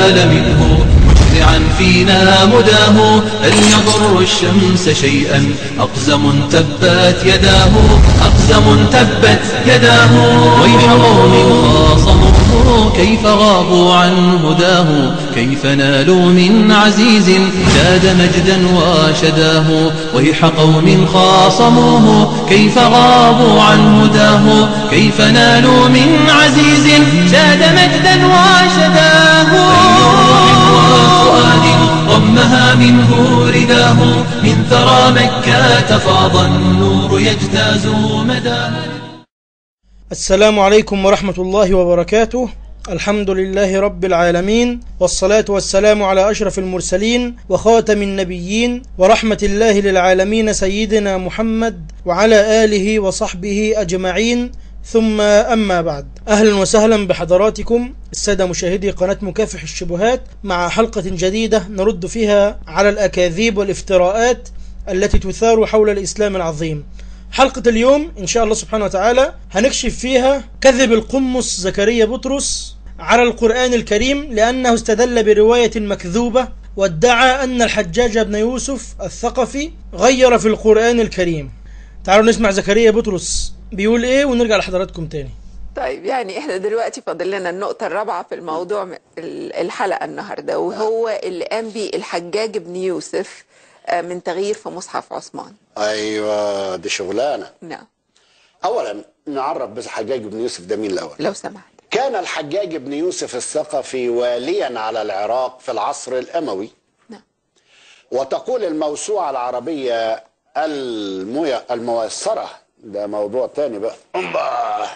نال منه مسرعا فينا مداه هل يضر الشمس شيئا أقزم تبت يداه أقزم تبت يداه ويح قوم خاصموه كيف غابوا عن هداه كيف نالوا من عزيز زاد مجدا وشداه ويح قوم خاصموه كيف غابوا عن هداه كيف نالوا من عزيز زاد مجدا وشداه وفؤاد ضمها منه رداه من ثرى مكة فاض النور يجتاز مداه السلام عليكم ورحمة الله وبركاته الحمد لله رب العالمين والصلاة والسلام على أشرف المرسلين وخاتم النبيين ورحمة الله للعالمين سيدنا محمد وعلى آله وصحبه أجمعين ثم أما بعد أهلا وسهلا بحضراتكم السادة مشاهدي قناة مكافح الشبهات مع حلقة جديدة نرد فيها على الأكاذيب والافتراءات التي تثار حول الإسلام العظيم حلقة اليوم إن شاء الله سبحانه وتعالى هنكشف فيها كذب القمص زكريا بطرس على القرآن الكريم لأنه استدل برواية مكذوبة وادعى أن الحجاج بن يوسف الثقفي غير في القرآن الكريم تعالوا نسمع زكريا بطرس بيقول إيه ونرجع لحضراتكم تاني طيب يعني احنا دلوقتي فاضل لنا النقطة الرابعة في الموضوع م- ال- الحلقة النهاردة وهو اللي قام بيه الحجاج بن يوسف آه، من تغيير في مصحف عثمان ايوه دي شغلانه نعم اولا نعرف بس حجاج بن يوسف ده مين الاول لو سمحت كان الحجاج بن يوسف الثقفي واليا على العراق في العصر الاموي نعم وتقول الموسوعه العربيه المي... الميسره ده موضوع تاني بقى أمبا.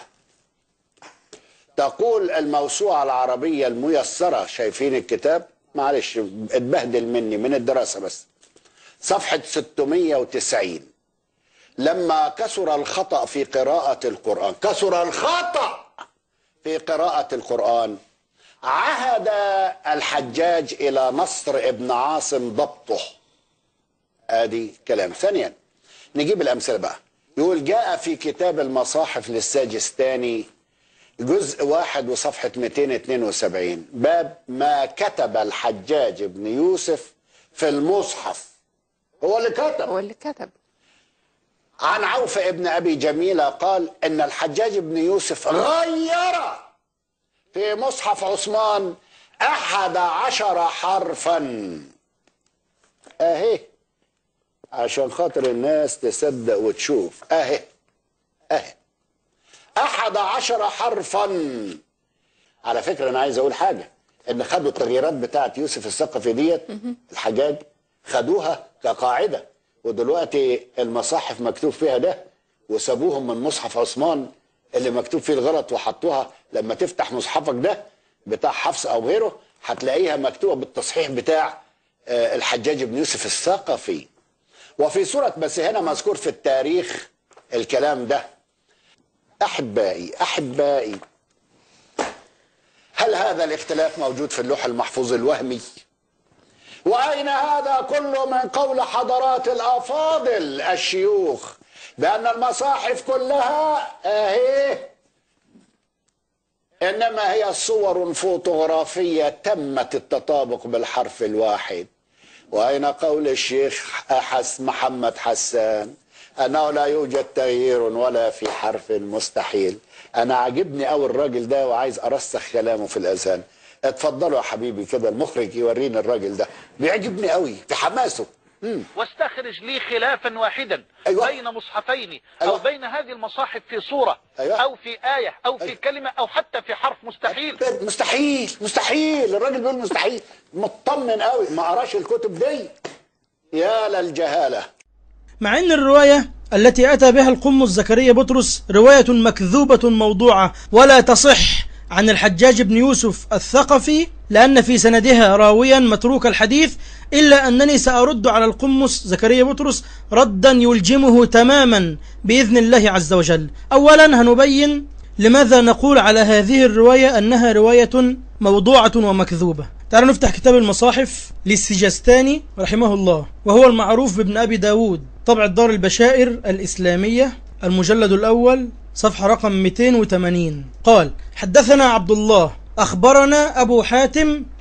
تقول الموسوعه العربيه الميسره شايفين الكتاب معلش اتبهدل مني من الدراسه بس صفحه 690 لما كثر الخطأ في قراءة القرآن كثر الخطأ في قراءة القرآن عهد الحجاج إلى نصر ابن عاصم ضبطه ادي كلام ثانيا نجيب الأمثلة بقى يقول جاء في كتاب المصاحف للساجستاني جزء واحد وصفحة 272 باب ما كتب الحجاج بن يوسف في المصحف هو اللي كتب هو اللي كتب عن عوف ابن أبي جميلة قال إن الحجاج بن يوسف غير في مصحف عثمان أحد عشر حرفا أهي عشان خاطر الناس تصدق وتشوف أهي أهي أحد عشر حرفا على فكرة أنا عايز أقول حاجة إن خدوا التغييرات بتاعت يوسف الثقفي ديت الحجاج خدوها كقاعدة ودلوقتي المصاحف مكتوب فيها ده وسابوهم من مصحف عثمان اللي مكتوب فيه الغلط وحطوها لما تفتح مصحفك ده بتاع حفص أو غيره هتلاقيها مكتوبة بالتصحيح بتاع آه، الحجاج بن يوسف الثقفي وفي سورة بس هنا مذكور في التاريخ الكلام ده أحبائي أحبائي هل هذا الاختلاف موجود في اللوح المحفوظ الوهمي وأين هذا كله من قول حضرات الأفاضل الشيوخ بأن المصاحف كلها أهي إنما هي صور فوتوغرافية تمت التطابق بالحرف الواحد وأين قول الشيخ أحس محمد حسان أنه لا يوجد تغيير ولا في حرف مستحيل أنا عاجبني أوي الراجل ده وعايز أرسخ كلامه في الأذهان اتفضلوا يا حبيبي كده المخرج يورينا الراجل ده بيعجبني قوي في حماسه مم. واستخرج لي خلافا واحدا أيوة. بين مصحفين أيوة. أو بين هذه المصاحف في صورة أيوة. أو في آية أو في أيوة. كلمة أو حتى في حرف مستحيل مستحيل مستحيل الراجل بيقول مستحيل مطمن قوي ما قراش الكتب دي يا للجهاله مع أن الرواية التي أتى بها القمص زكريا بطرس رواية مكذوبة موضوعة ولا تصح عن الحجاج بن يوسف الثقفي لأن في سندها راويا متروك الحديث إلا أنني سأرد على القمص زكريا بطرس ردا يلجمه تماما بإذن الله عز وجل أولا هنبين لماذا نقول على هذه الرواية أنها رواية موضوعة ومكذوبة تعالوا نفتح كتاب المصاحف للسجستاني رحمه الله وهو المعروف بابن أبي داود طبع الدار البشائر الإسلامية المجلد الأول صفحة رقم 280 قال حدثنا عبد الله أخبرنا أبو حاتم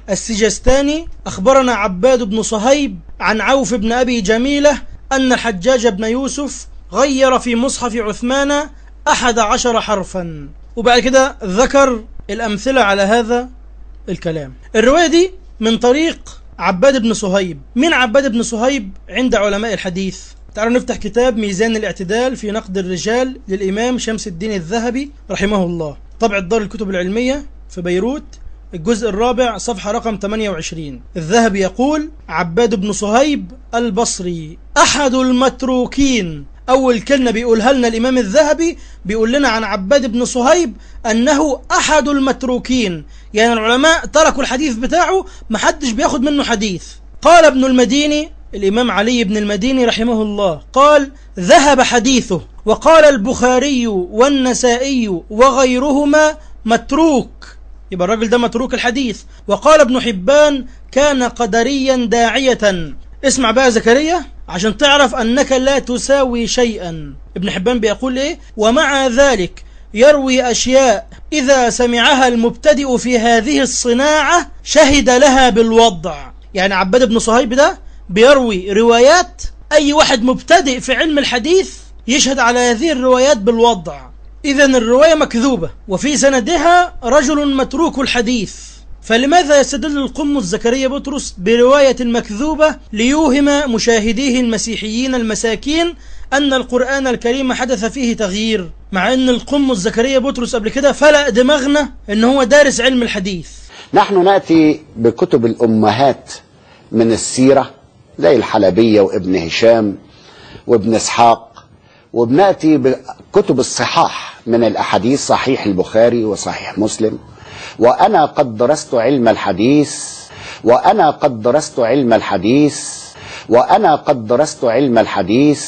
السجستاني أخبرنا عباد بن صهيب عن عوف بن أبي جميلة أن الحجاج بن يوسف غير في مصحف عثمان أحد عشر حرفا وبعد كده ذكر الأمثلة على هذا الكلام الرواية دي من طريق عباد بن صهيب من عباد بن صهيب عند علماء الحديث تعالوا نفتح كتاب ميزان الاعتدال في نقد الرجال للإمام شمس الدين الذهبي رحمه الله طبع دار الكتب العلمية في بيروت الجزء الرابع صفحة رقم 28 الذهبي يقول عباد بن صهيب البصري أحد المتروكين أول كلمة بيقولها لنا الإمام الذهبي بيقول لنا عن عباد بن صهيب أنه أحد المتروكين يعني العلماء تركوا الحديث بتاعه محدش بياخد منه حديث قال ابن المديني الإمام علي بن المديني رحمه الله قال ذهب حديثه وقال البخاري والنسائي وغيرهما متروك يبقى الراجل ده متروك الحديث وقال ابن حبان كان قدريا داعية اسمع بقى زكريا عشان تعرف أنك لا تساوي شيئا ابن حبان بيقول إيه ومع ذلك يروي أشياء إذا سمعها المبتدئ في هذه الصناعة شهد لها بالوضع يعني عباد بن صهيب ده بيروي روايات أي واحد مبتدئ في علم الحديث يشهد على هذه الروايات بالوضع إذا الرواية مكذوبة وفي سندها رجل متروك الحديث فلماذا يستدل القمص زكريا بطرس برواية مكذوبة ليوهم مشاهديه المسيحيين المساكين أن القرآن الكريم حدث فيه تغيير مع أن القمص زكريا بطرس قبل كده فلق دماغنا أن هو دارس علم الحديث نحن نأتي بكتب الأمهات من السيرة زي الحلبية وابن هشام وابن إسحاق وبنأتي بكتب الصحاح من الأحاديث صحيح البخاري وصحيح مسلم وأنا قد درست علم الحديث وأنا قد درست علم الحديث وأنا قد درست علم الحديث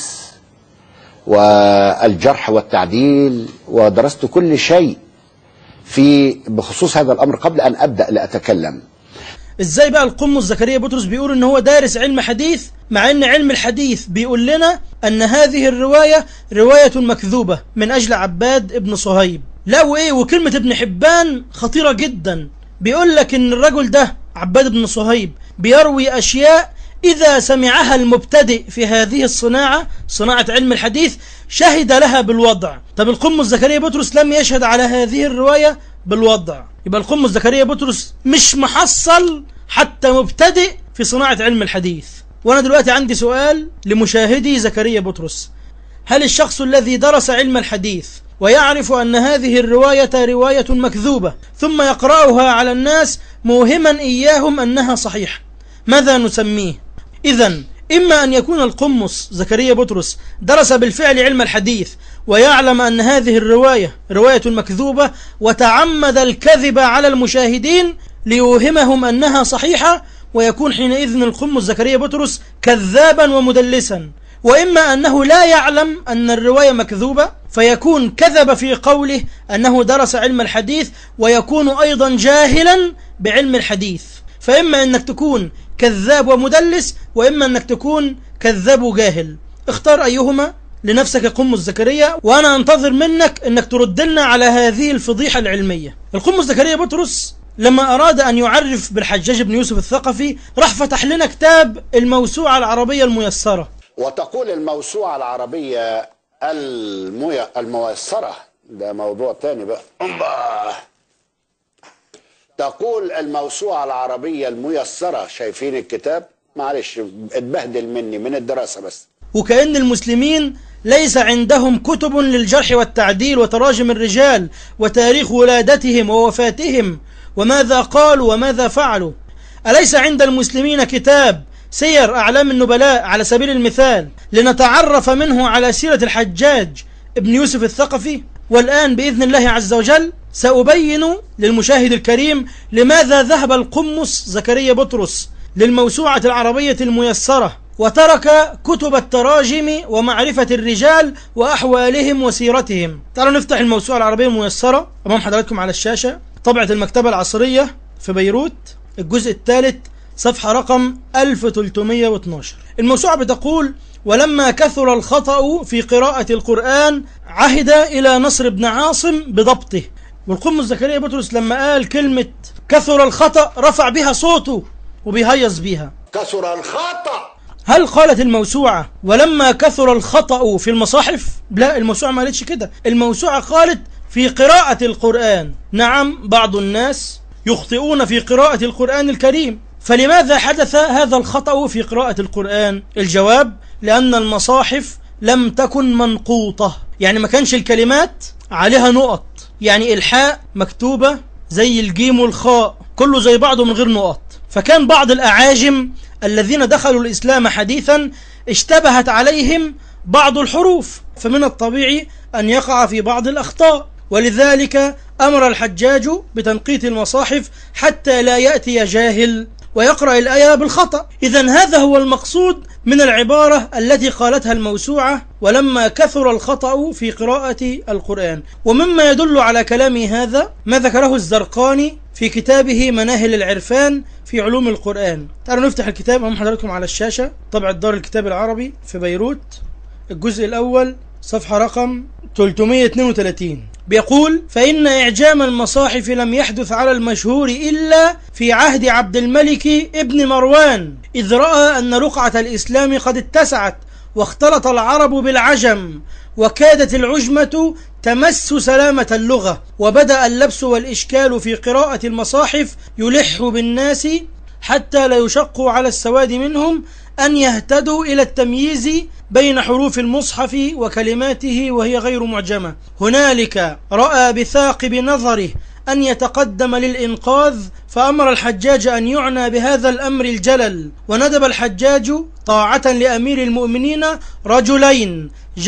والجرح والتعديل ودرست كل شيء في بخصوص هذا الأمر قبل أن أبدأ لأتكلم ازاي بقى القمص زكريا بطرس بيقول ان هو دارس علم حديث مع ان علم الحديث بيقول لنا ان هذه الرواية رواية مكذوبة من اجل عباد ابن صهيب لا وايه وكلمة ابن حبان خطيرة جدا بيقول لك ان الرجل ده عباد بن صهيب بيروي اشياء اذا سمعها المبتدئ في هذه الصناعة صناعة علم الحديث شهد لها بالوضع طب القمص زكريا بطرس لم يشهد على هذه الرواية بالوضع يبقى القمص زكريا بطرس مش محصل حتى مبتدئ في صناعة علم الحديث وانا دلوقتي عندي سؤال لمشاهدي زكريا بطرس هل الشخص الذي درس علم الحديث ويعرف أن هذه الرواية رواية مكذوبة ثم يقرأها على الناس موهما إياهم أنها صحيحة ماذا نسميه إذا إما أن يكون القمص زكريا بطرس درس بالفعل علم الحديث ويعلم أن هذه الرواية رواية مكذوبة وتعمد الكذب على المشاهدين ليوهمهم أنها صحيحة ويكون حينئذ القمص زكريا بطرس كذابا ومدلسا وإما أنه لا يعلم أن الرواية مكذوبة فيكون كذب في قوله أنه درس علم الحديث ويكون أيضا جاهلا بعلم الحديث فإما أنك تكون كذاب ومدلس وإما أنك تكون كذاب وجاهل اختار أيهما لنفسك قمص زكريا وأنا أنتظر منك أنك ترد لنا على هذه الفضيحة العلمية القمص زكريا بطرس لما أراد أن يعرف بالحجاج بن يوسف الثقفي راح فتح لنا كتاب الموسوعة العربية الميسرة وتقول الموسوعة العربية المي... الميسرة ده موضوع تاني بقى الله تقول الموسوعة العربية الميسرة شايفين الكتاب معلش اتبهدل مني من الدراسة بس وكأن المسلمين ليس عندهم كتب للجرح والتعديل وتراجم الرجال وتاريخ ولادتهم ووفاتهم وماذا قالوا وماذا فعلوا أليس عند المسلمين كتاب سير أعلام النبلاء على سبيل المثال لنتعرف منه على سيرة الحجاج ابن يوسف الثقفي والآن بإذن الله عز وجل سأبين للمشاهد الكريم لماذا ذهب القمص زكريا بطرس للموسوعة العربية الميسرة وترك كتب التراجم ومعرفة الرجال وأحوالهم وسيرتهم تعالوا نفتح الموسوعة العربية الميسرة أمام حضراتكم على الشاشة طبعة المكتبة العصرية في بيروت الجزء الثالث صفحة رقم 1312 الموسوعة بتقول ولما كثر الخطأ في قراءة القرآن عهد إلى نصر بن عاصم بضبطه والقمص زكريا بطرس لما قال كلمة كثر الخطأ رفع بها صوته وبيهيص بيها كثر الخطأ هل قالت الموسوعة ولما كثر الخطأ في المصاحف لا الموسوعة ما قالتش كده الموسوعة قالت في قراءة القرآن نعم بعض الناس يخطئون في قراءة القرآن الكريم فلماذا حدث هذا الخطأ في قراءة القرآن الجواب لأن المصاحف لم تكن منقوطة يعني ما كانش الكلمات عليها نقط يعني الحاء مكتوبة زي الجيم والخاء كله زي بعضه من غير نقط فكان بعض الأعاجم الذين دخلوا الإسلام حديثا اشتبهت عليهم بعض الحروف فمن الطبيعي أن يقع في بعض الأخطاء ولذلك أمر الحجاج بتنقيط المصاحف حتى لا يأتي جاهل ويقرأ الآية بالخطأ إذا هذا هو المقصود من العبارة التي قالتها الموسوعة ولما كثر الخطأ في قراءة القرآن ومما يدل على كلامي هذا ما ذكره الزرقاني في كتابه مناهل العرفان في علوم القرآن تعالوا نفتح الكتاب أمام حضراتكم على الشاشة طبعة دار الكتاب العربي في بيروت الجزء الأول صفحة رقم 332 بيقول فإن إعجام المصاحف لم يحدث على المشهور إلا في عهد عبد الملك ابن مروان إذ رأى أن رقعة الإسلام قد اتسعت واختلط العرب بالعجم وكادت العجمة تمس سلامة اللغة وبدأ اللبس والإشكال في قراءة المصاحف يلح بالناس حتى لا يشق على السواد منهم أن يهتدوا إلى التمييز بين حروف المصحف وكلماته وهي غير معجمة هنالك رأى بثاقب نظره أن يتقدم للإنقاذ فأمر الحجاج أن يعنى بهذا الأمر الجلل وندب الحجاج طاعة لأمير المؤمنين رجلين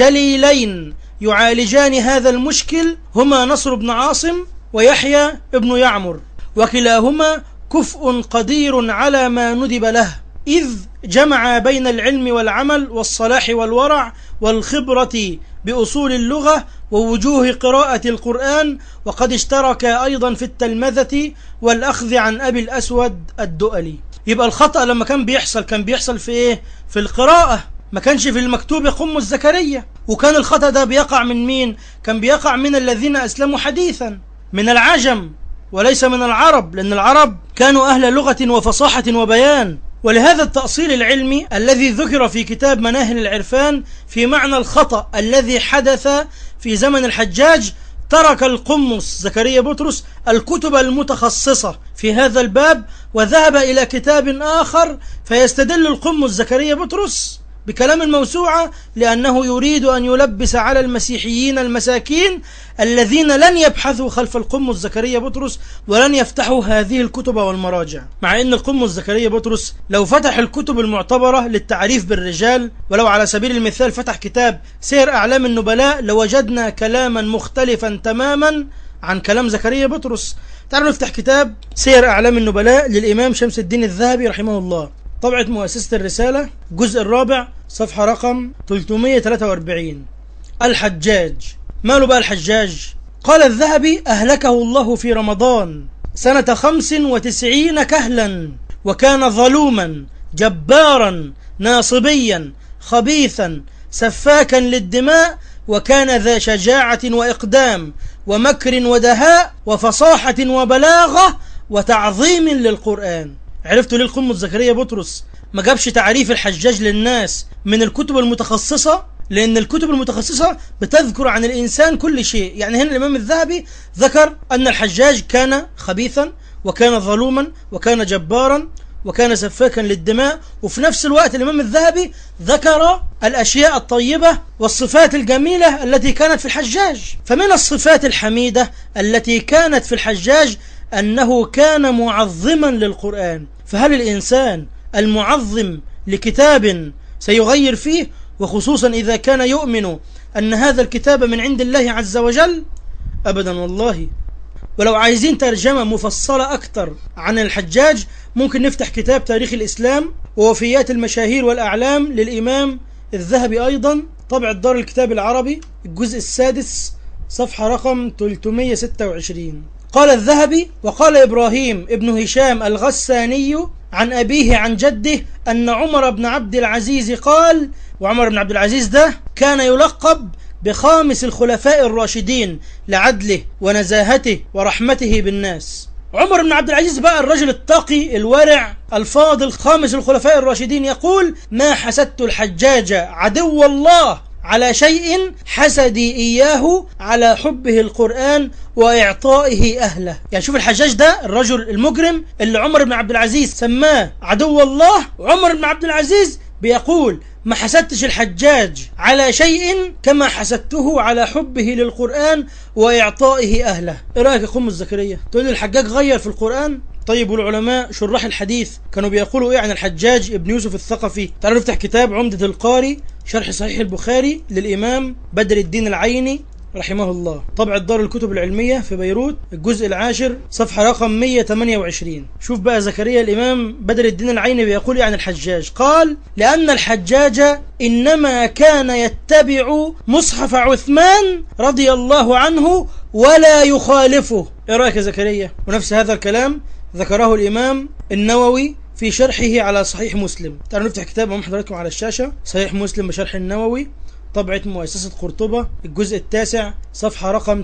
جليلين يعالجان هذا المشكل هما نصر بن عاصم ويحيى بن يعمر وكلاهما كفء قدير على ما ندب له إذ جمع بين العلم والعمل والصلاح والورع والخبرة بأصول اللغة ووجوه قراءة القرآن وقد اشترك أيضا في التلمذة والأخذ عن أبي الأسود الدؤلي يبقى الخطأ لما كان بيحصل كان بيحصل في إيه؟ في القراءة ما كانش في المكتوب قم الزكريا وكان الخطأ ده بيقع من مين؟ كان بيقع من الذين أسلموا حديثا من العجم وليس من العرب لأن العرب كانوا أهل لغة وفصاحة وبيان ولهذا التأصيل العلمي الذي ذكر في كتاب مناهل العرفان في معنى الخطأ الذي حدث في زمن الحجاج ترك القمص زكريا بطرس الكتب المتخصصة في هذا الباب وذهب إلى كتاب آخر فيستدل القمص زكريا بطرس بكلام الموسوعة لأنه يريد أن يلبس على المسيحيين المساكين الذين لن يبحثوا خلف القمص زكريا بطرس ولن يفتحوا هذه الكتب والمراجع مع أن القمص زكريا بطرس لو فتح الكتب المعتبرة للتعريف بالرجال ولو على سبيل المثال فتح كتاب سير أعلام النبلاء لوجدنا كلاما مختلفا تماما عن كلام زكريا بطرس تعالوا نفتح كتاب سير أعلام النبلاء للإمام شمس الدين الذهبي رحمه الله طبعة مؤسسة الرسالة الجزء الرابع صفحة رقم 343 الحجاج ماله بقى الحجاج قال الذهبي أهلكه الله في رمضان سنة خمس وتسعين كهلا وكان ظلوما جبارا ناصبيا خبيثا سفاكا للدماء وكان ذا شجاعة وإقدام ومكر ودهاء وفصاحة وبلاغة وتعظيم للقرآن عرفتوا ليه القمة زكريا بطرس ما جابش تعريف الحجاج للناس من الكتب المتخصصة لأن الكتب المتخصصة بتذكر عن الإنسان كل شيء يعني هنا الإمام الذهبي ذكر أن الحجاج كان خبيثا وكان ظلوما وكان جبارا وكان سفاكا للدماء وفي نفس الوقت الإمام الذهبي ذكر الأشياء الطيبة والصفات الجميلة التي كانت في الحجاج فمن الصفات الحميدة التي كانت في الحجاج أنه كان معظما للقرآن فهل الإنسان المعظم لكتاب سيغير فيه وخصوصا إذا كان يؤمن أن هذا الكتاب من عند الله عز وجل أبدا والله ولو عايزين ترجمة مفصلة أكتر عن الحجاج ممكن نفتح كتاب تاريخ الإسلام ووفيات المشاهير والأعلام للإمام الذهبي أيضا طبع دار الكتاب العربي الجزء السادس صفحة رقم 326 قال الذهبي وقال إبراهيم ابن هشام الغساني عن أبيه عن جده أن عمر بن عبد العزيز قال وعمر بن عبد العزيز ده كان يلقب بخامس الخلفاء الراشدين لعدله ونزاهته ورحمته بالناس عمر بن عبد العزيز بقى الرجل التقي الورع الفاضل خامس الخلفاء الراشدين يقول ما حسدت الحجاج عدو الله على شيء حسدي إياه على حبه القرآن وإعطائه أهله يعني شوف الحجاج ده الرجل المجرم اللي عمر بن عبد العزيز سماه عدو الله عمر بن عبد العزيز بيقول ما حسدتش الحجاج على شيء كما حسدته على حبه للقرآن وإعطائه أهله إيه رأيك يا قم الزكريا تقول لي الحجاج غير في القرآن طيب والعلماء شراح الحديث كانوا بيقولوا ايه عن الحجاج ابن يوسف الثقفي تعالوا نفتح كتاب عمدة القاري شرح صحيح البخاري للإمام بدر الدين العيني رحمه الله طبع دار الكتب العلمية في بيروت الجزء العاشر صفحة رقم 128 شوف بقى زكريا الإمام بدر الدين العيني بيقول عن الحجاج قال لأن الحجاج إنما كان يتبع مصحف عثمان رضي الله عنه ولا يخالفه إيه رأيك يا زكريا ونفس هذا الكلام ذكره الإمام النووي في شرحه على صحيح مسلم تعالوا نفتح كتاب أمام حضراتكم على الشاشة صحيح مسلم بشرح النووي طبعة مؤسسة قرطبة الجزء التاسع صفحة رقم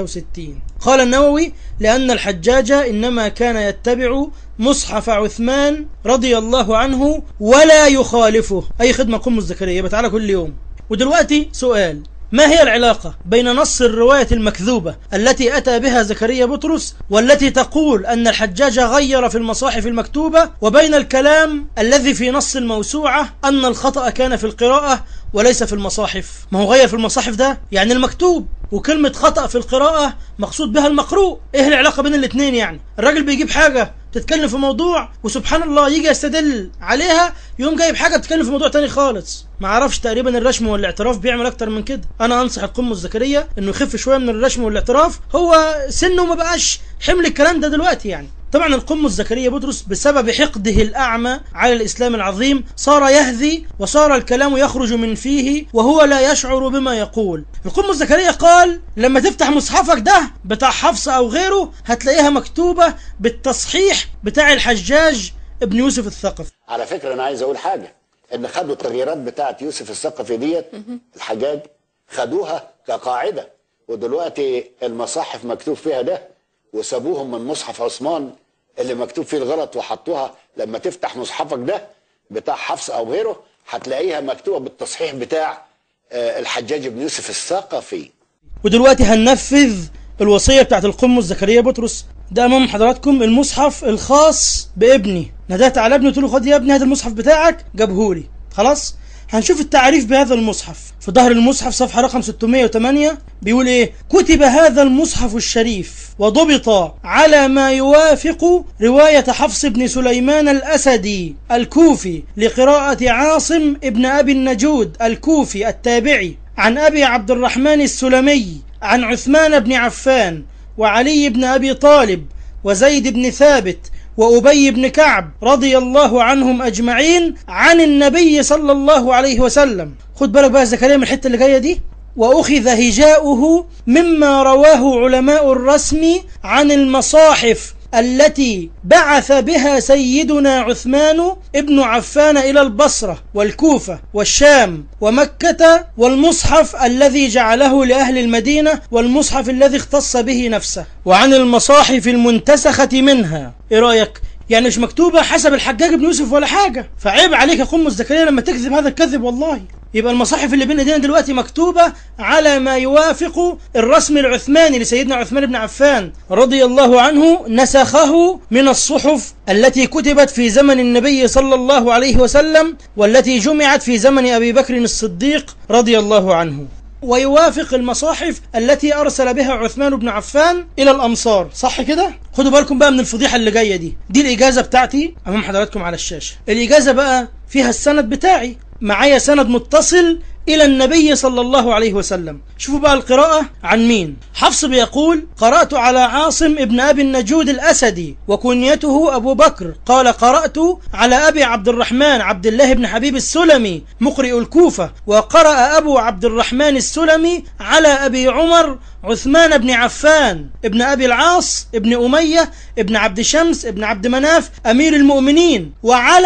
63 قال النووي لأن الحجاج إنما كان يتبع مصحف عثمان رضي الله عنه ولا يخالفه أي خدمة قم الزكريا بتعالى كل يوم ودلوقتي سؤال ما هي العلاقة بين نص الرواية المكذوبة التي أتى بها زكريا بطرس والتي تقول أن الحجاج غير في المصاحف المكتوبة وبين الكلام الذي في نص الموسوعة أن الخطأ كان في القراءة وليس في المصاحف ما هو غير في المصاحف ده يعني المكتوب وكلمة خطأ في القراءة مقصود بها المقروء ايه العلاقة بين الاثنين يعني الراجل بيجيب حاجة تتكلم في موضوع وسبحان الله يجي يستدل عليها يقوم جايب حاجة بتتكلم في موضوع تاني خالص ما اعرفش تقريبا الرشم والاعتراف بيعمل اكتر من كده انا انصح القم الزكريا انه يخف شوية من الرشم والاعتراف هو سنه ما بقاش حمل الكلام ده دلوقتي يعني طبعا القم الزكريا بطرس بسبب حقده الأعمى على الإسلام العظيم صار يهذي وصار الكلام يخرج من فيه وهو لا يشعر بما يقول القم الزكريا قال لما تفتح مصحفك ده بتاع حفص أو غيره هتلاقيها مكتوبة بالتصحيح بتاع الحجاج ابن يوسف الثقفي على فكرة أنا عايز أقول حاجة إن خدوا التغييرات بتاعت يوسف الثقفي ديت الحجاج خدوها كقاعدة ودلوقتي المصاحف مكتوب فيها ده وسابوهم من مصحف عثمان اللي مكتوب فيه الغلط وحطوها لما تفتح مصحفك ده بتاع حفص أو غيره هتلاقيها مكتوبة بالتصحيح بتاع آه، الحجاج بن يوسف الثقفي ودلوقتي هننفذ الوصية بتاعت القم زكريا بطرس ده امام حضراتكم المصحف الخاص بابني ندهت على ابني قلت له خد يا ابني هذا المصحف بتاعك جابهولي خلاص هنشوف التعريف بهذا المصحف في ظهر المصحف صفحة رقم 608 بيقول ايه كتب هذا المصحف الشريف وضبط على ما يوافق رواية حفص بن سليمان الأسدي الكوفي لقراءة عاصم ابن أبي النجود الكوفي التابعي عن أبي عبد الرحمن السلمي عن عثمان بن عفان وعلي بن أبي طالب وزيد بن ثابت وأبي بن كعب رضي الله عنهم أجمعين عن النبي صلى الله عليه وسلم خد بالك بقى زكريا من الحتة اللي جاية دي وأخذ هجاؤه مما رواه علماء الرسم عن المصاحف التي بعث بها سيدنا عثمان ابن عفان إلى البصرة والكوفة والشام ومكة والمصحف الذي جعله لأهل المدينة والمصحف الذي اختص به نفسه وعن المصاحف المنتسخة منها إيه رأيك؟ يعني مش مكتوبة حسب الحجاج بن يوسف ولا حاجة فعيب عليك يا قم الزكريا لما تكذب هذا الكذب والله يبقى المصاحف اللي بين ايدينا دلوقتي مكتوبة على ما يوافق الرسم العثماني لسيدنا عثمان بن عفان رضي الله عنه نسخه من الصحف التي كتبت في زمن النبي صلى الله عليه وسلم والتي جمعت في زمن أبي بكر الصديق رضي الله عنه ويوافق المصاحف التي أرسل بها عثمان بن عفان إلى الأمصار صح كده؟ خدوا بالكم بقى من الفضيحة اللي جاية دي دي الإجازة بتاعتي أمام حضراتكم على الشاشة الإجازة بقى فيها السند بتاعي معايا سند متصل إلى النبي صلى الله عليه وسلم شوفوا بقى القراءة عن مين حفص بيقول قرأت على عاصم ابن أبي النجود الأسدي وكنيته أبو بكر قال قرأت على أبي عبد الرحمن عبد الله بن حبيب السلمي مقرئ الكوفة وقرأ أبو عبد الرحمن السلمي على أبي عمر عثمان بن عفان ابن أبي العاص ابن أمية ابن عبد شمس ابن عبد مناف أمير المؤمنين وعلى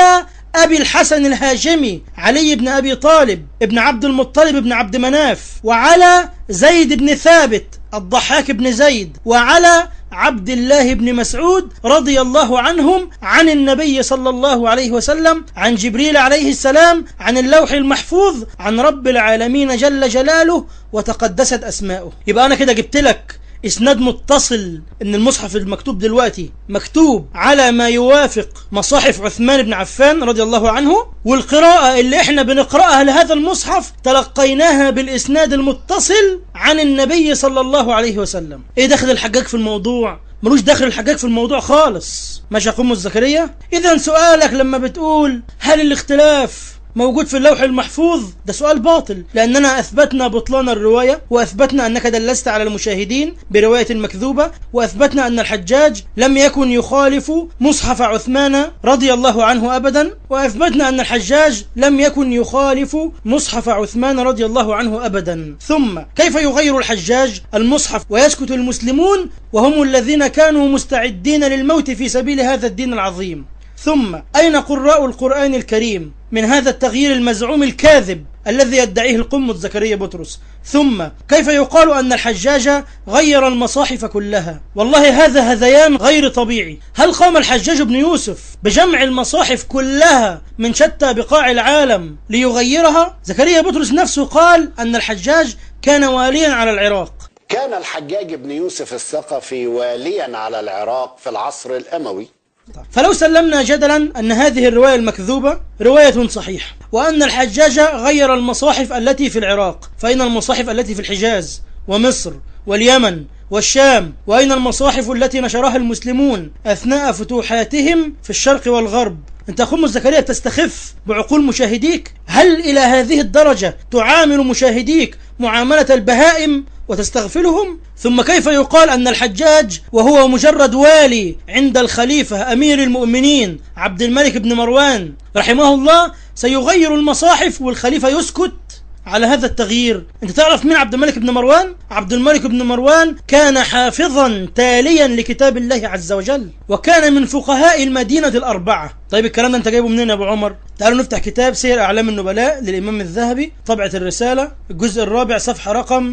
أبي الحسن الهاشمي علي بن أبي طالب ابن عبد المطلب بن عبد مناف وعلى زيد بن ثابت الضحاك بن زيد وعلى عبد الله بن مسعود رضي الله عنهم عن النبي صلى الله عليه وسلم عن جبريل عليه السلام عن اللوح المحفوظ عن رب العالمين جل جلاله وتقدست أسماؤه يبقى أنا كده جبت لك اسناد متصل ان المصحف المكتوب دلوقتي مكتوب على ما يوافق مصاحف عثمان بن عفان رضي الله عنه والقراءة اللي احنا بنقرأها لهذا المصحف تلقيناها بالاسناد المتصل عن النبي صلى الله عليه وسلم ايه دخل الحجاج في الموضوع ملوش دخل الحجاج في الموضوع خالص ماشي يا قم الزكريا اذا سؤالك لما بتقول هل الاختلاف موجود في اللوح المحفوظ ده سؤال باطل لأننا أثبتنا بطلان الرواية وأثبتنا أنك دلست على المشاهدين برواية مكذوبة وأثبتنا أن الحجاج لم يكن يخالف مصحف عثمان رضي الله عنه أبدا وأثبتنا أن الحجاج لم يكن يخالف مصحف عثمان رضي الله عنه أبدا ثم كيف يغير الحجاج المصحف ويسكت المسلمون وهم الذين كانوا مستعدين للموت في سبيل هذا الدين العظيم ثم أين قراء القرآن الكريم من هذا التغيير المزعوم الكاذب الذي يدعيه القمة زكريا بطرس ثم كيف يقال أن الحجاج غير المصاحف كلها والله هذا هذيان غير طبيعي هل قام الحجاج بن يوسف بجمع المصاحف كلها من شتى بقاع العالم ليغيرها زكريا بطرس نفسه قال أن الحجاج كان واليا على العراق كان الحجاج بن يوسف الثقفي واليا على العراق في العصر الأموي فلو سلمنا جدلا أن هذه الرواية المكذوبة رواية صحيحة وأن الحجاج غير المصاحف التي في العراق فإن المصاحف التي في الحجاز ومصر واليمن والشام وأين المصاحف التي نشرها المسلمون أثناء فتوحاتهم في الشرق والغرب أنت أخو زكريا تستخف بعقول مشاهديك هل إلى هذه الدرجة تعامل مشاهديك معاملة البهائم وتستغفلهم ثم كيف يقال أن الحجاج وهو مجرد والي عند الخليفة أمير المؤمنين عبد الملك بن مروان رحمه الله سيغير المصاحف والخليفة يسكت على هذا التغيير انت تعرف مين عبد الملك بن مروان عبد الملك بن مروان كان حافظا تاليا لكتاب الله عز وجل وكان من فقهاء المدينة الأربعة طيب الكلام ده انت جايبه منين يا ابو عمر تعالوا نفتح كتاب سير اعلام النبلاء للامام الذهبي طبعة الرسالة الجزء الرابع صفحة رقم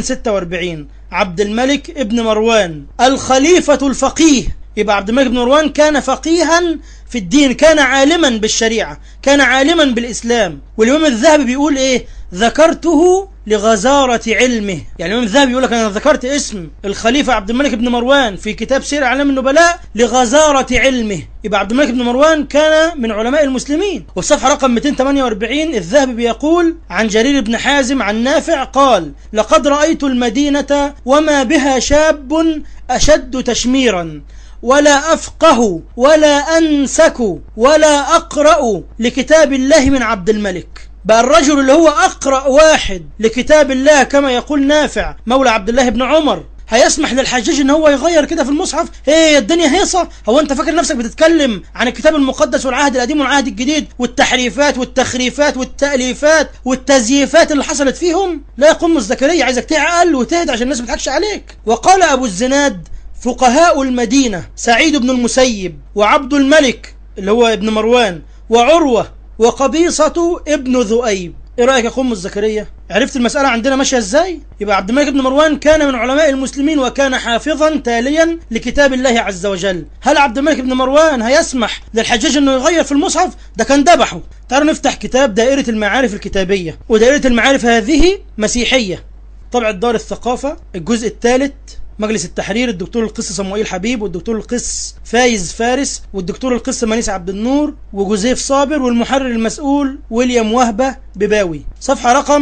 246 عبد الملك ابن مروان الخليفة الفقيه يبقى عبد الملك بن مروان كان فقيها في الدين كان عالما بالشريعة كان عالما بالإسلام والإمام الذهبي بيقول إيه ذكرته لغزارة علمه يعني الإمام الذهبي يقول لك أنا ذكرت اسم الخليفة عبد الملك بن مروان في كتاب سير أعلام النبلاء لغزارة علمه يبقى عبد الملك بن مروان كان من علماء المسلمين والصفحة رقم 248 الذهبي بيقول عن جرير بن حازم عن نافع قال لقد رأيت المدينة وما بها شاب أشد تشميرا ولا أفقه ولا أنسك ولا أقرأ لكتاب الله من عبد الملك بقى الرجل اللي هو أقرأ واحد لكتاب الله كما يقول نافع مولى عبد الله بن عمر هيسمح للحجاج ان هو يغير كده في المصحف هي الدنيا هيصة هو انت فاكر نفسك بتتكلم عن الكتاب المقدس والعهد القديم والعهد الجديد والتحريفات والتخريفات والتأليفات والتزييفات اللي حصلت فيهم لا يقوم الزكريا عايزك تعقل وتهدى عشان الناس ما تضحكش عليك وقال ابو الزناد فقهاء المدينة سعيد بن المسيب وعبد الملك اللي هو ابن مروان وعروة وقبيصة ابن ذؤيب ايه رايك يا قم الزكريا عرفت المسألة عندنا ماشية ازاي يبقى عبد الملك بن مروان كان من علماء المسلمين وكان حافظا تاليا لكتاب الله عز وجل هل عبد الملك بن مروان هيسمح للحجاج انه يغير في المصحف ده كان ذبحه تعالوا نفتح كتاب دائرة المعارف الكتابية ودائرة المعارف هذه مسيحية طبعة دار الثقافة الجزء الثالث مجلس التحرير الدكتور القس صموئيل حبيب والدكتور القس فايز فارس والدكتور القس منيس عبد النور وجوزيف صابر والمحرر المسؤول ويليام وهبة بباوي صفحة رقم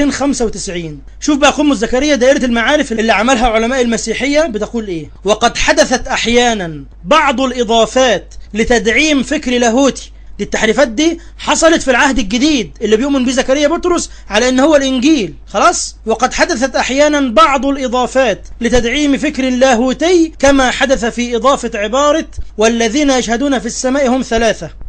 295 شوف بقى قم زكريا دائرة المعارف اللي عملها علماء المسيحية بتقول ايه وقد حدثت احيانا بعض الاضافات لتدعيم فكر لاهوتي دي التحريفات دي حصلت في العهد الجديد اللي بيؤمن به زكريا بطرس على ان هو الانجيل خلاص وقد حدثت احيانا بعض الاضافات لتدعيم فكر لاهوتي كما حدث في اضافه عباره والذين يشهدون في السماء هم ثلاثه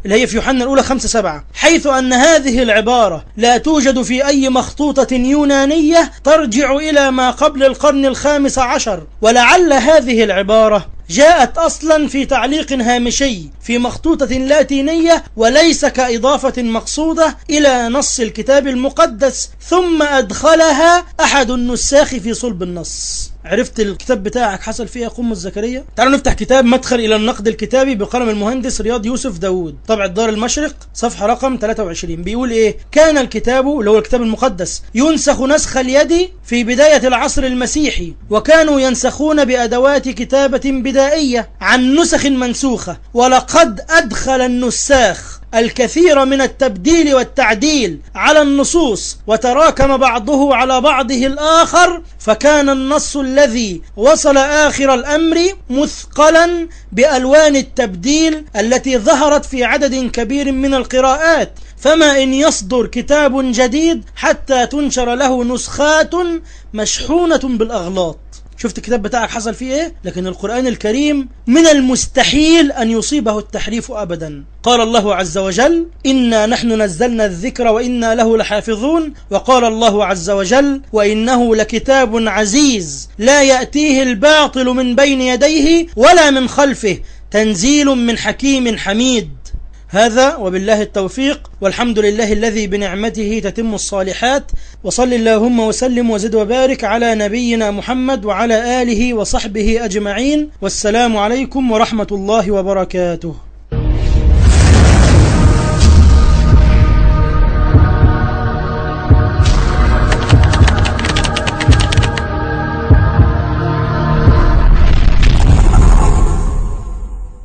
اللي هي في يوحنا الأولى خمسة سبعة حيث أن هذه العبارة لا توجد في أي مخطوطة يونانية ترجع إلى ما قبل القرن الخامس عشر ولعل هذه العبارة جاءت أصلا في تعليق هامشي في مخطوطة لاتينية وليس كإضافة مقصودة إلى نص الكتاب المقدس ثم أدخلها أحد النساخ في صلب النص عرفت الكتاب بتاعك حصل فيه قم زكريا تعالوا نفتح كتاب مدخل إلى النقد الكتابي بقلم المهندس رياض يوسف داوود طبع الدار المشرق صفحة رقم 23 بيقول إيه كان الكتاب اللي هو الكتاب المقدس ينسخ نسخ اليد في بداية العصر المسيحي وكانوا ينسخون بأدوات كتابة بدائية عن نسخ منسوخة ولقد أدخل النساخ الكثير من التبديل والتعديل على النصوص وتراكم بعضه على بعضه الآخر فكان النص الذي وصل آخر الأمر مثقلا بألوان التبديل التي ظهرت في عدد كبير من القراءات فما إن يصدر كتاب جديد حتى تنشر له نسخات مشحونة بالأغلاط شفت الكتاب بتاعك حصل فيه ايه لكن القرآن الكريم من المستحيل أن يصيبه التحريف أبدا قال الله عز وجل إنا نحن نزلنا الذكر وإنا له لحافظون وقال الله عز وجل وإنه لكتاب عزيز لا يأتيه الباطل من بين يديه ولا من خلفه تنزيل من حكيم حميد هذا وبالله التوفيق والحمد لله الذي بنعمته تتم الصالحات وصل اللهم وسلم وزد وبارك على نبينا محمد وعلى آله وصحبه أجمعين والسلام عليكم ورحمة الله وبركاته